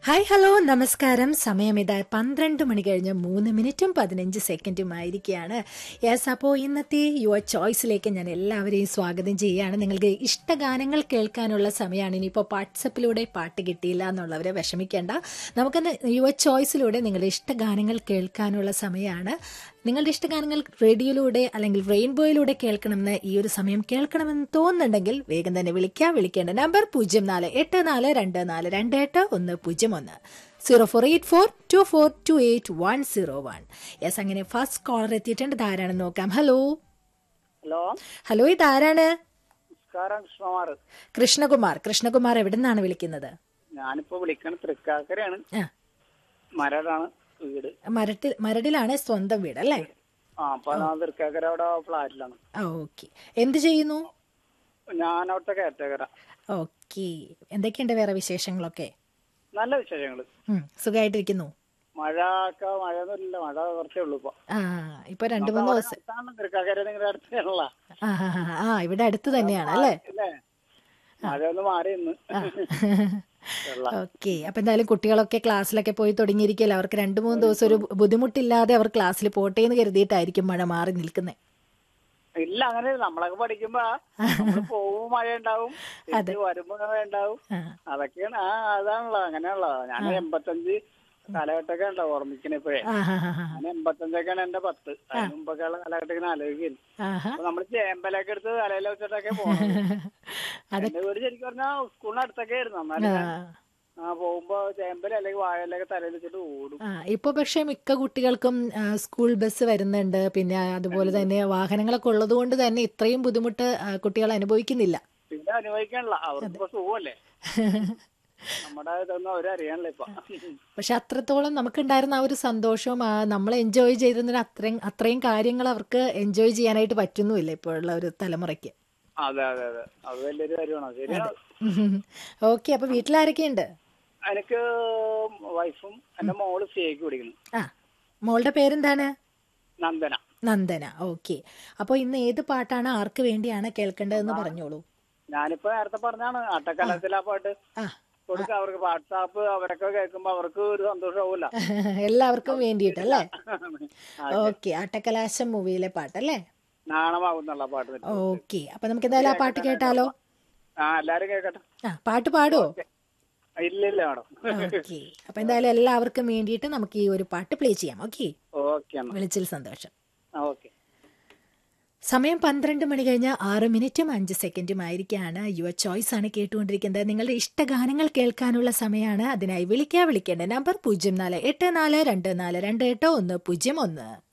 Hi hello നമസ്കാരം സമയം ഇതാ പന്ത്രണ്ട് മണി കഴിഞ്ഞ് മൂന്ന് മിനിറ്റും പതിനഞ്ച് സെക്കൻഡും ആയിരിക്കുകയാണ് യെസ് അപ്പോൾ ഇന്നത്തെ യുവർ ചോയ്സിലേക്ക് ഞാൻ എല്ലാവരെയും സ്വാഗതം ചെയ്യുകയാണ് നിങ്ങൾക്ക് ഇഷ്ടഗാനങ്ങൾ കേൾക്കാനുള്ള സമയമാണ് ഇനിയിപ്പോൾ വാട്സപ്പിലൂടെ പാട്ട് കിട്ടിയില്ല എന്നുള്ളവരെ വിഷമിക്കേണ്ട നമുക്കിന്ന് യുവർ ചോയ്സിലൂടെ നിങ്ങളുടെ ഇഷ്ടഗാനങ്ങൾ കേൾക്കാനുള്ള സമയമാണ് നിങ്ങളുടെ ഇഷ്ടഗാനങ്ങൾ റേഡിയോയിലൂടെ അല്ലെങ്കിൽ റെയിൻബോയിലൂടെ കേൾക്കണമെന്ന് ഈ ഒരു സമയം കേൾക്കണമെന്ന് തോന്നുന്നുണ്ടെങ്കിൽ വേഗം തന്നെ വിളിക്കുക വിളിക്കേണ്ട നമ്പർ പൂജ്യം നാല് എട്ട് നാല് രണ്ട് നാല് രണ്ട് എട്ട് ഒന്ന് പൂജ്യം ഒന്ന് zero four eight four two four two eight one zero one yes അങ്ങനെ ഫസ്റ്റ് കോളർ എത്തിയിട്ടുണ്ട് ഇതാരാണെന്ന് നോക്കാം ഹലോ ഹലോ ഹലോ ഇതാരാണ് നമസ്കാരം കൃഷ്ണകുമാർ കൃഷ്ണകുമാർ കൃഷ്ണകുമാർ എവിടെ നിന്നാണ് വിളിക്കുന്നത് ഞാനിപ്പോ വിളിക്കണ തൃക്കാക്കരയാണ് ആ മരടാണ് വീട് മരട്ടിൽ മരടിലാണ് സ്വന്തം വീട് അല്ലേ ആ അപ്പൊ ഞാൻ തൃക്കാക്കര അവിടെ ഫ്ലാറ്റിലാണ് ആ ഓക്കെ എന്ത് ചെയ്യുന്നു ഞാൻ അവിടുത്തെ കാറ്റഗര ഓക്കെ എന്തൊക്കെയുണ്ട് വേറെ വിശേഷങ്ങളൊക്കെ നല്ല വിശേഷങ്ങള് ഉം, സുഖമായിട്ടിരിക്കുന്നു മഴ ഒക്കെ മഴയൊന്നുമില്ല മഴ കുറച്ചേ ഉള്ളൂ ഇപ്പൊ ആ ഇപ്പൊ രണ്ടു മൂന്ന് ദിവസം അടുത്താണ് തൃക്കാക്കര നിങ്ങളുടെ അടുത്താണല്ല ആ ആ, ആ, ആ ഇവിടെ അടുത്ത് തന്നെയാണ് അല്ലേ അല്ലേ മഴ ഒന്ന് മാറി ഇന്ന് വെള്ളം. ഓക്കെ അപ്പൊ എന്തായാലും കുട്ടികളൊക്കെ ക്ലാസ്സിലൊക്കെ പോയി തുടങ്ങിയിരിക്കല്ലോ അവർക്ക് രണ്ടു മൂന്ന് ദിവസം ഒരു ബുദ്ധിമുട്ടില്ലാതെ അവർ ക്ലാസ്സിൽ പോട്ടെ എന്ന് കരുതിയിട്ടായിരിക്കും മഴ മാറി നിൽക്കുന്നത് ഇല്ല അങ്ങനെ നമ്മളൊക്കെ പഠിക്കുമ്പോ നമ്മള് പോവും മഴ ഉണ്ടാവും തിരിച്ച് വരുമ്പോ മഴ ഉണ്ടാവും അതൊക്കെയാണ് ആ അതാണല്ലോ അങ്ങനെയാണല്ലോ ഞാൻ എൺപത്തഞ്ച് കാലഘട്ടമൊക്കെ ഉണ്ടോ ഓർമ്മിക്കണ ഇപ്പോഴേ ഞാൻ എൺപത്തഞ്ചൊക്കെയാണ് എന്റെ പത്ത് അതിന് മുമ്പൊക്കെയുള്ള കാലഘട്ടം ഇങ്ങനെ ആലോചിക്കുന്നു അപ്പൊ നമ്മള് ചേമ്പലൊക്കെ എടുത്ത് തലയിൽ വെച്ചിട്ടൊക്കെ പോകണം എന്റെ വീട് ശരിക്കും പറഞ്ഞാൽ സ്കൂളിന് അടുത്തൊക്കെ ആയിരുന്നു എന്നാലും ഞാൻ ആ പോകുമ്പോ ചേമ്പല അല്ലെങ്കിൽ വാഴയിലൊക്കെ തലയിൽ വെച്ചിട്ട് ഓടും ആ ഇപ്പൊ പക്ഷെ മിക്ക കുട്ടികൾക്കും ആ, സ്കൂൾ ബസ് വരുന്നുണ്ട് പിന്നെ അതുപോലെ തന്നെ വാഹനങ്ങളൊക്കെ ഉള്ളത് കൊണ്ട് തന്നെ ഇത്രയും ബുദ്ധിമുട്ട് ആ, കുട്ടികൾ അനുഭവിക്കുന്നില്ല പിന്നെ അനുഭവിക്കാനുള്ള അവർക്കിപ്പോ സുഖമല്ലേ നമ്മുടെ ഇതൊന്നും അവരറിയാനല്ലോ ഇപ്പൊ പക്ഷെ അത്രത്തോളം നമുക്കുണ്ടായിരുന്ന ആ ഒരു സന്തോഷവും ആ നമ്മൾ എൻജോയ് ചെയ്തിരുന്ന അത്രയും അത്രയും കാര്യങ്ങൾ അവർക്ക് എൻജോയ് ചെയ്യാനായിട്ട് പറ്റുന്നുമില്ല ഇപ്പോഴുള്ള ഒരു തലമുറയ്ക്ക് അതെ അതെ അതെ അത് വലിയൊരു കാര്യമാണ് ശരിയാണ് ഓക്കെ അപ്പൊ വീട്ടിലാരൊക്കെയുണ്ട് എനിക്ക് വൈഫും എന്റെ മോള് സിഐക്ക് പഠിക്കുന്നു ആ മോളുടെ പേരെന്താണ് നന്ദന നന്ദന ഓക്കെ അപ്പോൾ ഇന്ന് ഏത് പാട്ടാണ് ആർക്ക് വേണ്ടിയാണ് കേൾക്കേണ്ടതെന്ന് പറഞ്ഞോളൂ ഞാനിപ്പോ നേരത്തെ പറഞ്ഞാണ് അട്ടക്കലത്തിൽ ആ പാട്ട് ആ കൊടുക്ക അവർക്ക് വാട്സാപ്പ് അവരൊക്കെ കേൾക്കുമ്പോ അവർക്ക് ഒരു സന്തോഷമാവൂല എല്ലാവർക്കും വേണ്ടിയിട്ടല്ലേ ഓക്കെ അട്ടക്കലാശം മൂവിയിലെ പാട്ടല്ലേ നാണമാവുന്നുള്ള പാട്ട് തന്നെ. ഓക്കെ അപ്പൊ നമുക്ക് എന്തായാലും ആ പാട്ട് കേട്ടാലോ ആ എല്ലാരും കേക്കട്ടെ ആ പാട്ട് പാടുവോ ഇല്ല ഇല്ല മാഡം ഓക്കെ അപ്പൊ എന്തായാലും എല്ലാവർക്കും വേണ്ടിയിട്ട് നമുക്ക് ഈ ഒരു പാട്ട് പ്ലേ ചെയ്യാം ഓക്കെ ഓക്കെ എന്നാ വിളിച്ചിൽ സന്തോഷം ഓക്കെ സമയം പന്ത്രണ്ട് മണി കഴിഞ്ഞ് ആറ് മിനിറ്റും അഞ്ച് സെക്കൻഡും ആയിരിക്കാണ് യുവർ ചോയ്സ് ആണ് കേട്ടുകൊണ്ടിരിക്കുന്നത് നിങ്ങളുടെ ഇഷ്ടഗാനങ്ങൾ കേൾക്കാനുള്ള സമയമാണ് അതിനായി വിളിക്കുക വിളിക്കേണ്ട നമ്പർ പൂജ്യം നാല് എട്ട് നാല് രണ്ട് നാല് രണ്ട് എട്ട് ഒന്ന് പൂജ്യം ഒന്ന്